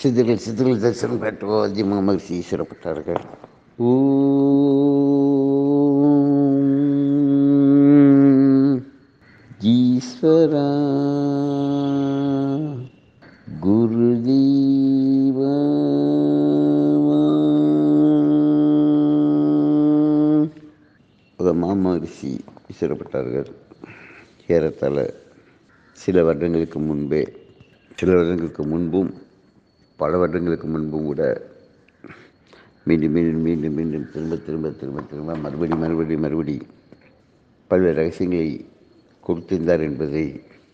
சித்திகள் சித்திகள் தரிசனம் பெற்றோ ஜி முகமது ஈஸ்வரப்பட்டார்கள் ஓம் ஈஸ்வரா குருதீவ மாமரிசி ஈஸ்வரப்பட்டார்கள் ஏறத்தாழ சில வருடங்களுக்கு முன்பே சில வருடங்களுக்கு முன்பும் பல வருடங்களுக்கு முன்பும் கூட மீண்டும் மீண்டும் மீண்டும் மீண்டும் திரும்ப திரும்ப திரும்ப திரும்ப மறுபடி மறுபடி மறுபடி பல்வேறு ரகசியங்களை கொடுத்திருந்தார் என்பதை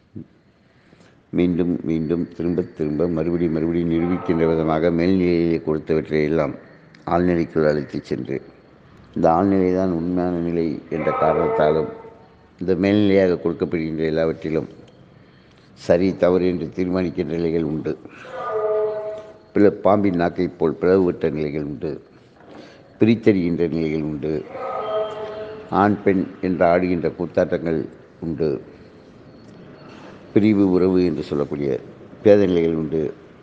மீண்டும் மீண்டும் திரும்ப திரும்ப மறுபடி மறுபடி நிரூபிக்கின்ற விதமாக மேல்நிலையிலே கொடுத்தவற்றை எல்லாம் ஆழ்நிலைக்குள் அழைத்துச் சென்று இந்த ஆழ்நிலை தான் உண்மையான நிலை என்ற காரணத்தாலும் இந்த மேல்நிலையாக கொடுக்கப்படுகின்ற எல்லாவற்றிலும் சரி தவறு என்று தீர்மானிக்கின்ற நிலைகள் உண்டு பிற பாம்பின் நாக்கைப் போல் பிளவுபட்ட நிலைகள் உண்டு பிரித்தறிகின்ற நிலைகள் உண்டு ஆண் பெண் என்று ஆடுகின்ற கூத்தாட்டங்கள் உண்டு பிரிவு உறவு என்று சொல்லக்கூடிய பேத நிலைகள் உண்டு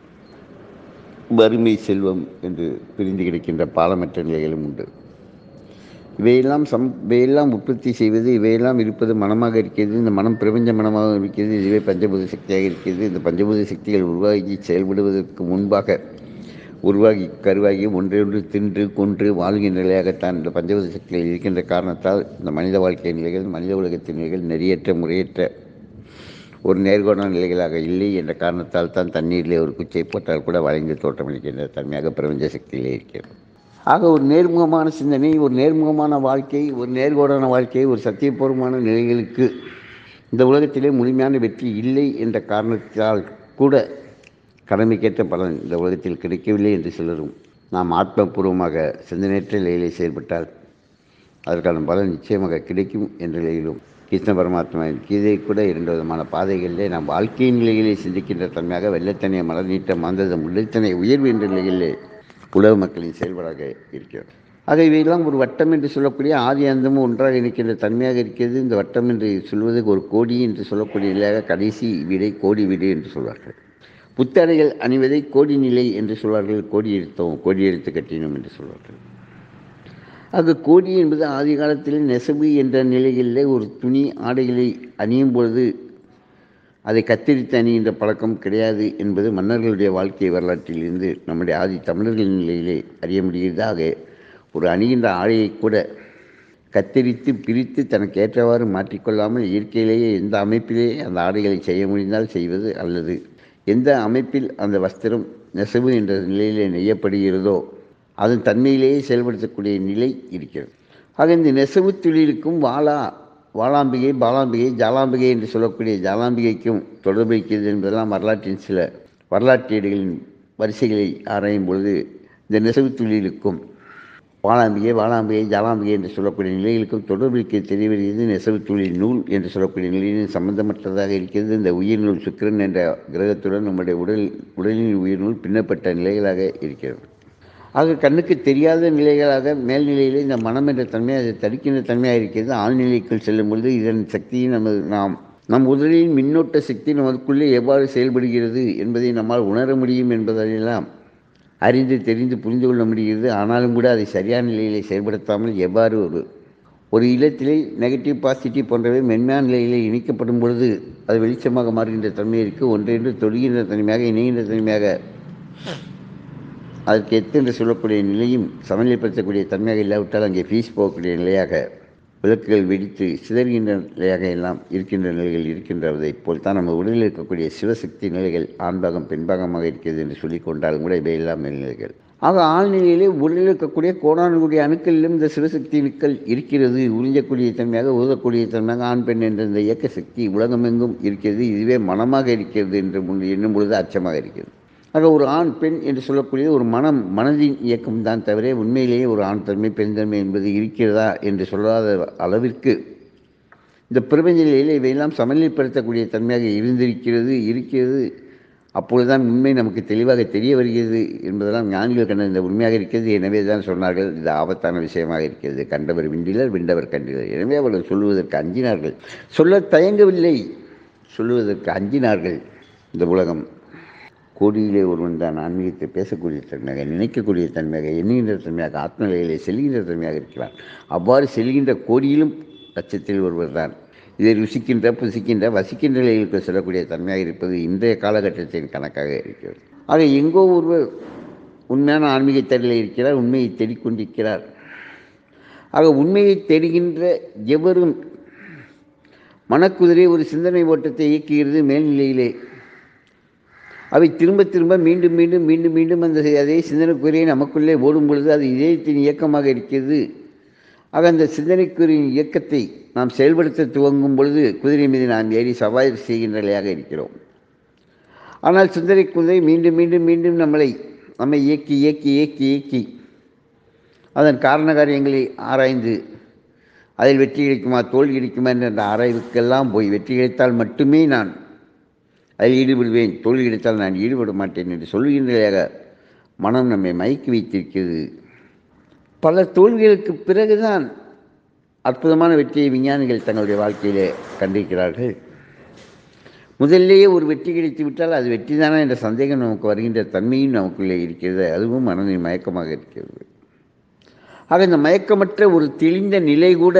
வறுமை செல்வம் என்று பிரிந்து கிடக்கின்ற பாலமற்ற நிலைகளும் உண்டு இவையெல்லாம் சம் இவையெல்லாம் உற்பத்தி செய்வது இவையெல்லாம் இருப்பது மனமாக இருக்கிறது இந்த மனம் பிரபஞ்ச மனமாக இருக்கிறது இதுவே பஞ்சபூத சக்தியாக இருக்கிறது இந்த பஞ்சபூத சக்திகள் உருவாகி செயல்படுவதற்கு முன்பாக உருவாகி கருவாகி ஒன்றொன்று தின்று கொன்று வாழ்கின்ற நிலையாகத்தான் இந்த பஞ்சபூத சக்திகள் இருக்கின்ற காரணத்தால் இந்த மனித வாழ்க்கை நிலைகள் மனித உலகத்தின் நிலைகள் நெறியற்ற முறையற்ற ஒரு நேர்கோண நிலைகளாக இல்லை என்ற காரணத்தால் தான் தண்ணீரிலே ஒரு குச்சை போட்டால் கூட வளைந்து தோற்றமளிக்கின்ற தன்மையாக பிரபஞ்ச சக்தியிலே இருக்கிறது ஆக ஒரு நேர்முகமான சிந்தனை ஒரு நேர்முகமான வாழ்க்கை ஒரு நேர்கோடான வாழ்க்கை ஒரு சத்தியபூர்வமான நிலைகளுக்கு இந்த உலகத்திலே முழுமையான வெற்றி இல்லை என்ற காரணத்தால் கூட கடமைக்கேற்ற பலன் இந்த உலகத்தில் கிடைக்கவில்லை என்று சிலரும் நாம் ஆத்மபூர்வமாக சிந்தனையற்ற நிலையிலே செயல்பட்டால் அதற்கான பலன் நிச்சயமாக கிடைக்கும் என்ற நிலையிலும் கிருஷ்ண பரமாத்மாவின் கீதை கூட இரண்டு விதமான பாதைகளிலே நாம் வாழ்க்கையின் நிலையிலே சிந்திக்கின்ற தன்மையாக வெள்ளத்தனைய மலர் நீட்ட மாந்ததம் உள்ளத்தனை உயர்வு என்ற நிலையிலே உலக மக்களின் செயல்பாடாக இருக்கிறது ஆக இவையெல்லாம் ஒரு வட்டம் என்று சொல்லக்கூடிய ஆதி அந்தமும் ஒன்றாக இருக்கின்ற தன்மையாக இருக்கிறது இந்த வட்டம் என்று சொல்வதற்கு ஒரு கோடி என்று சொல்லக்கூடிய நிலையாக கடைசி வீடை கோடி வீடு என்று சொல்வார்கள் புத்தடைகள் அணிவதை கோடி நிலை என்று சொல்வார்கள் கோடி எடுத்தோம் கோடி எடுத்து கட்டினோம் என்று சொல்வார்கள் ஆக கோடி என்பது ஆதி காலத்தில் நெசவு என்ற நிலையிலே ஒரு துணி ஆடைகளை அணியும் பொழுது அதை கத்தரித்து அணிகின்ற பழக்கம் கிடையாது என்பது மன்னர்களுடைய வாழ்க்கை வரலாற்றிலிருந்து நம்முடைய ஆதி தமிழர்களின் நிலையிலே அறிய முடிகிறதாக ஒரு அணிகின்ற ஆடையை கூட கத்தரித்து பிரித்து தனக்கு ஏற்றவாறு மாற்றிக்கொள்ளாமல் இயற்கையிலேயே எந்த அமைப்பிலே அந்த ஆடைகளை செய்ய முடிந்தால் செய்வது அல்லது எந்த அமைப்பில் அந்த வஸ்திரம் நெசவு என்ற நிலையிலே நெய்யப்படுகிறதோ அதன் தன்மையிலேயே செயல்படுத்தக்கூடிய நிலை இருக்கிறது ஆக இந்த நெசவு தொழிலுக்கும் வாழா வாளாம்பிகை பாலாம்பிகை ஜாலாம்பிகை என்று சொல்லக்கூடிய ஜாலாம்பிகைக்கும் தொடர்பு இருக்கிறது என்பதெல்லாம் வரலாற்றின் சில வரலாற்றேடுகளின் வரிசைகளை ஆராயும் பொழுது இந்த நெசவு தொழிலுக்கும் வாளாம்பிகை வாளாம்பிகை ஜாலாம்பிகை என்று சொல்லக்கூடிய நிலைகளுக்கும் தொடர்பு இருக்கிறது தெரிய வருகிறது நெசவு தொழில் நூல் என்று சொல்லக்கூடிய நிலையில் சம்பந்தமற்றதாக இருக்கிறது இந்த உயிர்நூல் சுக்கிரன் என்ற கிரகத்துடன் நம்முடைய உடல் உடலின் உயிர்நூல் பின்னப்பட்ட நிலைகளாக இருக்கிறது ஆக கண்ணுக்கு தெரியாத நிலைகளாக மேல்நிலையில் இந்த மனம் என்ற தன்மை அதை தடுக்கின்ற தன்மையாக இருக்கிறது ஆழ்நிலைக்குள் செல்லும் பொழுது இதன் சக்தியை நமது நாம் நம் உடலின் மின்னோட்ட சக்தி நமக்குள்ளே எவ்வாறு செயல்படுகிறது என்பதை நம்மால் உணர முடியும் என்பதையெல்லாம் அறிந்து தெரிந்து புரிந்து கொள்ள முடிகிறது ஆனாலும் கூட அதை சரியான நிலையிலே செயல்படுத்தாமல் எவ்வாறு ஒரு ஒரு இல்லத்திலே நெகட்டிவ் பாசிட்டிவ் போன்றவை மென்மையான நிலையிலே இணைக்கப்படும் பொழுது அது வெளிச்சமாக மாறுகின்ற தன்மை இருக்குது ஒன்றென்று தொடுகின்ற தன்மையாக இணைகின்ற தன்மையாக அதற்கு எத்து என்று சொல்லக்கூடிய நிலையும் சமநிலைப்படுத்தக்கூடிய தன்மையாக இல்லாவிட்டால் அங்கே ஃபீஸ் போகக்கூடிய நிலையாக விளக்குகள் வெடித்து சிதறுகின்ற நிலையாக எல்லாம் இருக்கின்ற நிலைகள் இருக்கின்றதை போல் தான் நம்ம உடலில் இருக்கக்கூடிய சிவசக்தி நிலைகள் ஆண்பாகம் பெண்பாகமாக இருக்கிறது என்று சொல்லிக் கொண்டாலும் கூட இவையெல்லாம் மேல்நிலைகள் ஆக ஆழ்நிலையிலே உடலில் இருக்கக்கூடிய கோடானுடைய அணுக்களிலும் இந்த சிவசக்தி அணுக்கள் இருக்கிறது உறிஞ்சக்கூடிய தன்மையாக ஊதக்கூடிய தன்மையாக ஆண் பெண் என்ற இந்த இயக்க சக்தி உலகமெங்கும் இருக்கிறது இதுவே மனமாக இருக்கிறது என்று முன் எண்ணும் பொழுது அச்சமாக இருக்கிறது ஆக ஒரு ஆண் பெண் என்று சொல்லக்கூடிய ஒரு மனம் மனதின் இயக்கம் தான் தவிர உண்மையிலேயே ஒரு ஆண் தன்மை பெண் தன்மை என்பது இருக்கிறதா என்று சொல்லாத அளவிற்கு இந்த பிரபஞ்ச நிலையில் இவையெல்லாம் சமநிலைப்படுத்தக்கூடிய தன்மையாக இருந்திருக்கிறது இருக்கிறது அப்பொழுதுதான் உண்மை நமக்கு தெளிவாக தெரிய வருகிறது என்பதெல்லாம் ஞானிகள் கண்ட இந்த உண்மையாக இருக்கிறது எனவே தான் சொன்னார்கள் இது ஆபத்தான விஷயமாக இருக்கிறது கண்டவர் விண்டிலர் விண்டவர் கண்டிலர் எனவே அவர்கள் சொல்லுவதற்கு அஞ்சினார்கள் சொல்ல தயங்கவில்லை சொல்லுவதற்கு அஞ்சினார்கள் இந்த உலகம் கோடியிலே ஒருவன் தான் ஆன்மீகத்தை பேசக்கூடிய தன்மையாக நினைக்கக்கூடிய தன்மையாக எண்ணுகின்ற தன்மையாக ஆத்மநிலையிலே செல்கின்ற தன்மையாக இருக்கிறான் அவ்வாறு செல்கின்ற கோடியிலும் லட்சத்தில் ஒருவர் தான் இதை ருசிக்கின்ற புசிக்கின்ற வசிக்கின்ற நிலைகளுக்கு செல்லக்கூடிய தன்மையாக இருப்பது இன்றைய காலகட்டத்தின் கணக்காக இருக்கிறது ஆக எங்கோ ஒருவர் உண்மையான ஆன்மீக தேடலில் இருக்கிறார் உண்மையை தேடிக்கொண்டிருக்கிறார் ஆக உண்மையை தேடுகின்ற எவரும் மனக்குதிரை ஒரு சிந்தனை ஓட்டத்தை இயக்குகிறது மேல்நிலையிலே அவை திரும்ப திரும்ப மீண்டும் மீண்டும் மீண்டும் மீண்டும் அந்த அதே சிந்தனைக்குரியை நமக்குள்ளே ஓடும் பொழுது அது இதயத்தின் இயக்கமாக இருக்கிறது ஆக அந்த சிந்தனைக்குரியின் இயக்கத்தை நாம் செயல்படுத்த துவங்கும் பொழுது குதிரை மீது நாம் ஏறி சவாரி செய்கின்ற நிலையாக இருக்கிறோம் ஆனால் சிந்தனை குதிரை மீண்டும் மீண்டும் மீண்டும் நம்மளை நம்மை இயக்கி இயக்கி இயக்கி இயக்கி அதன் காரண காரியங்களை ஆராய்ந்து அதில் வெற்றி கிடைக்குமா தோல்வி கிடைக்குமா என்ற ஆராய்வுக்கெல்லாம் போய் வெற்றி கிடைத்தால் மட்டுமே நான் அதில் ஈடுபடுவேன் தோல்வி கிடைத்தால் நான் ஈடுபட மாட்டேன் என்று சொல்கின்றதாக மனம் நம்மை மயக்கி வைத்திருக்கிறது பல தோல்விகளுக்கு பிறகுதான் அற்புதமான வெற்றியை விஞ்ஞானிகள் தங்களுடைய வாழ்க்கையிலே கண்டிருக்கிறார்கள் முதல்லேயே ஒரு வெற்றி கிடைத்து விட்டால் அது வெற்றி தானா என்ற சந்தேகம் நமக்கு வருகின்ற தன்மையும் நமக்குள்ளே இருக்கிறது அதுவும் மனதின் மயக்கமாக இருக்கிறது ஆக இந்த மயக்கமற்ற ஒரு தெளிந்த நிலை கூட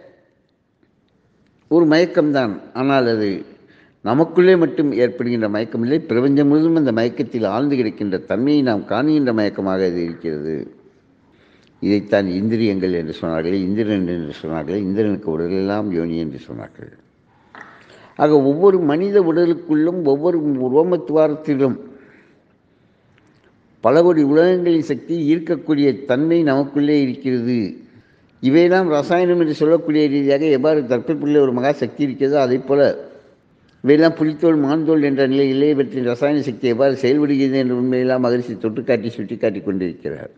ஒரு மயக்கம்தான் ஆனால் அது நமக்குள்ளே மட்டும் ஏற்படுகின்ற மயக்கமில்லை பிரபஞ்சம் முழுவதும் அந்த மயக்கத்தில் ஆழ்ந்து கிடக்கின்ற தன்மையை நாம் காணுகின்ற மயக்கமாக இது இருக்கிறது இதைத்தான் இந்திரியங்கள் என்று சொன்னார்கள் இந்திரன் என்று சொன்னார்கள் இந்திரனுக்கு உடலெல்லாம் யோனி என்று சொன்னார்கள் ஆக ஒவ்வொரு மனித உடலுக்குள்ளும் ஒவ்வொரு ரோமத்துவாரத்திலும் பல கோடி உலகங்களின் சக்தி ஈர்க்கக்கூடிய தன்மை நமக்குள்ளே இருக்கிறது இவையெல்லாம் ரசாயனம் என்று சொல்லக்கூடிய ரீதியாக எவ்வாறு தற்புள்ள ஒரு மகா சக்தி இருக்கிறதோ அதே போல இவையெல்லாம் புலித்தோல் மான்தோல் என்ற நிலையிலே இவற்றின் ரசாயன சக்தி எவ்வாறு செயல்படுகிறது என்ற உண்மையெல்லாம் மகிழ்ச்சி தொட்டுக்காட்டி சுட்டி காட்டி கொண்டிருக்கிறார்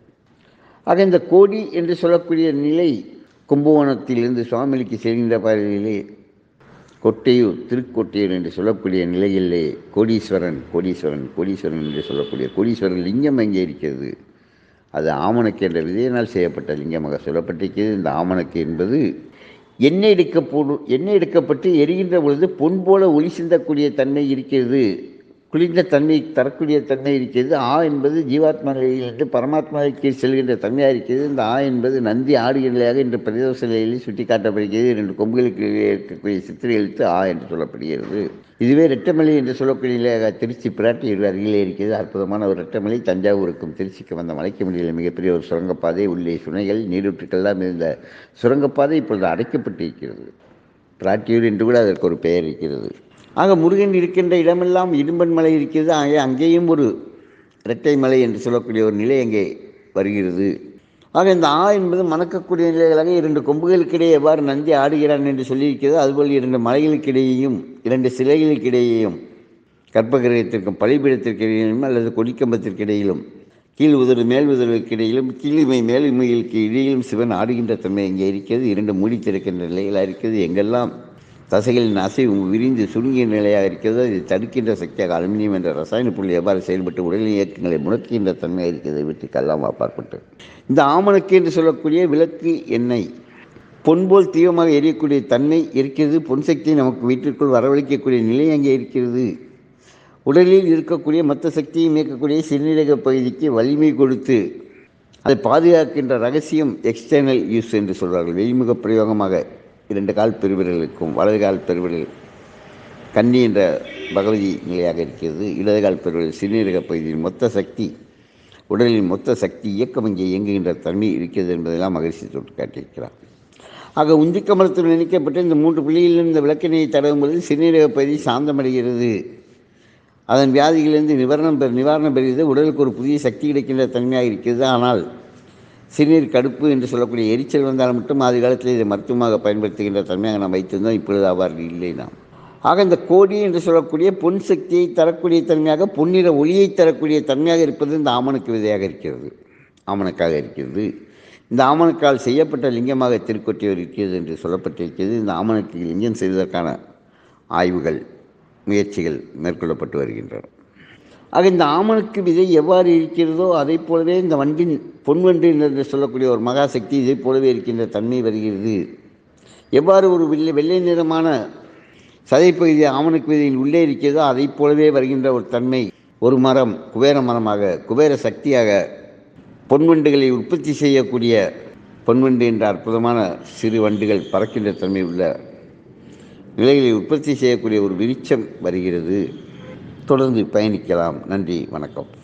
ஆக இந்த கோடி என்று சொல்லக்கூடிய நிலை கும்பகோணத்திலிருந்து சுவாமிக்கு செல்கின்ற பாதையிலே கொட்டையூர் திருக்கொட்டையூர் என்று சொல்லக்கூடிய நிலையிலே கோடீஸ்வரன் கோடீஸ்வரன் கோடீஸ்வரன் என்று சொல்லக்கூடிய கோடீஸ்வரன் லிங்கம் அங்கே இருக்கிறது அது ஆமணக்கு என்ற விதையினால் செய்யப்பட்ட லிங்கமாக சொல்லப்பட்டிருக்கிறது இந்த ஆமணக்கு என்பது எண்ணெய் எடுக்கப்போடு எண்ணெய் எடுக்கப்பட்டு எரிகின்ற பொழுது பொன் போல ஒளி சிந்தக்கூடிய தன்மை இருக்கிறது குளிர்ந்த தன்மை தரக்கூடிய தன்மை இருக்கிறது ஆ என்பது ஜீவாத்மா நிலையிலிருந்து பரமாத்மாவுக்கு செல்கின்ற தன்மையாக இருக்கிறது இந்த ஆ என்பது நந்தி ஆடுகிற நிலையாக இன்று பிரதோஷ நிலையில் சுட்டி காட்டப்படுகிறது இரண்டு கொம்புகளுக்கு இடையே இருக்கக்கூடிய சித்திரை எழுத்து ஆ என்று சொல்லப்படுகிறது இதுவே ரெட்டமலை என்று சொல்லக்கூடிய நிலையாக திருச்சி பிராட்டியூர் அருகிலே இருக்கிறது அற்புதமான ஒரு ரெட்டமலை தஞ்சாவூருக்கும் திருச்சிக்கு வந்த மலைக்கு முடியல மிகப்பெரிய ஒரு சுரங்கப்பாதை உள்ளே சுனைகள் நீரூற்றுக்கெல்லாம் இருந்த சுரங்கப்பாதை இப்பொழுது அடைக்கப்பட்டிருக்கிறது பிராட்டியூர் என்று கூட அதற்கு ஒரு பெயர் இருக்கிறது ஆக முருகன் இருக்கின்ற இடமெல்லாம் இடும்பன் மலை இருக்கிறது ஆக அங்கேயும் ஒரு இரட்டை மலை என்று சொல்லக்கூடிய ஒரு நிலை அங்கே வருகிறது ஆக இந்த ஆ என்பது மணக்கக்கூடிய நிலைகளாக இரண்டு கொம்புகளுக்கிடையே எவ்வாறு நந்தி ஆடுகிறான் என்று சொல்லியிருக்கிறது அதுபோல் இரண்டு மலைகளுக்கிடையேயும் இரண்டு சிலைகளுக்கிடையேயும் கற்பகிரகத்திற்கும் பலிபீடத்திற்கு இடையிலும் அல்லது கொடிக்கம்பத்திற்கு இடையிலும் கீழ் உதடு மேல் உதடுகளுக்கு இடையிலும் கீழிமை மேலிமைகளுக்கு இடையிலும் சிவன் ஆடுகின்ற தன்மை இங்கே இருக்கிறது இரண்டு மூடி திறக்கின்ற நிலைகளாக இருக்கிறது எங்கெல்லாம் தசைகளின் அசைவு விரிந்து சுருங்கிய நிலையாக இருக்கிறது அதை தடுக்கின்ற சக்தியாக அலுமினியம் என்ற ரசாயன பொருள் எவ்வாறு செயல்பட்டு உடலின் இயக்கங்களை முடக்குகின்ற தன்மையாக இருக்கிறது வீட்டுக்கெல்லாம் அப்பாற்பட்டு இந்த ஆமணக்கு என்று சொல்லக்கூடிய விளக்கு எண்ணெய் பொன்போல் தீவிரமாக எரியக்கூடிய தன்மை இருக்கிறது பொன் சக்தியை நமக்கு வீட்டிற்குள் வரவழைக்கக்கூடிய நிலை அங்கே இருக்கிறது உடலில் இருக்கக்கூடிய மற்ற சக்தியும் இயக்கக்கூடிய சிறுநீரக பகுதிக்கு வலிமை கொடுத்து அதை பாதுகாக்கின்ற ரகசியம் எக்ஸ்டர்னல் யூஸ் என்று சொல்வார்கள் வெளிமுக பிரயோகமாக இரண்டு கால் பெருவிரலுக்கும் வலது கால் பெருவிரல் கன்னி என்ற பகவதி நிலையாக இருக்கிறது இடது கால் பெருவிரல் சிறுநீரக பகுதியின் மொத்த சக்தி உடலின் மொத்த சக்தி இயக்கம் இங்கே இயங்குகின்ற தன்மை இருக்கிறது என்பதெல்லாம் மகிழ்ச்சி தொட்டு காட்டியிருக்கிறார் ஆக உந்தி கமலத்தில் நினைக்கப்பட்டு இந்த மூன்று புள்ளிகளிலும் இந்த விளக்கினையை தடவும் பொழுது சிறுநீரக பகுதி சாந்தமடைகிறது அதன் வியாதிகளிலிருந்து நிவாரணம் பெற நிவாரணம் பெறுகிறது உடலுக்கு ஒரு புதிய சக்தி கிடைக்கின்ற தன்மையாக இருக்கிறது ஆனால் சிறுநீர் கடுப்பு என்று சொல்லக்கூடிய எரிச்சல் வந்தால் மட்டும் ஆதி காலத்தில் இதை மருத்துவமாக பயன்படுத்துகின்ற தன்மையாக நாம் வைத்திருந்தோம் இப்பொழுது அவ்வாறு இல்லை நாம் ஆக இந்த கோடி என்று சொல்லக்கூடிய பொன் சக்தியை தரக்கூடிய தன்மையாக பொன்னிற ஒளியை தரக்கூடிய தன்மையாக இருப்பது இந்த ஆமணக்கு விதையாக இருக்கிறது ஆமணக்காக இருக்கிறது இந்த ஆமணக்கால் செய்யப்பட்ட லிங்கமாக திருக்கொட்டியூர் இருக்கிறது என்று சொல்லப்பட்டிருக்கிறது இந்த ஆமணக்கு லிங்கம் செய்வதற்கான ஆய்வுகள் முயற்சிகள் மேற்கொள்ளப்பட்டு வருகின்றன ஆக இந்த ஆமணக்கு விதை எவ்வாறு இருக்கிறதோ அதை போலவே இந்த வண்டின் பொன்வண்டு என்று சொல்லக்கூடிய ஒரு மகாசக்தி இதை போலவே இருக்கின்ற தன்மை வருகிறது எவ்வாறு ஒரு வெள்ளை வெள்ளை நிறமான சதைப்பகுதி ஆமணக்கு விதையின் உள்ளே இருக்கிறதோ அதை போலவே வருகின்ற ஒரு தன்மை ஒரு மரம் குபேர மரமாக குபேர சக்தியாக பொன்வண்டுகளை உற்பத்தி செய்யக்கூடிய பொன்வண்டு என்ற அற்புதமான சிறு வண்டுகள் பறக்கின்ற தன்மை உள்ள நிலைகளை உற்பத்தி செய்யக்கூடிய ஒரு விருட்சம் வருகிறது தொடர்ந்து பயணிக்கலாம் நன்றி வணக்கம்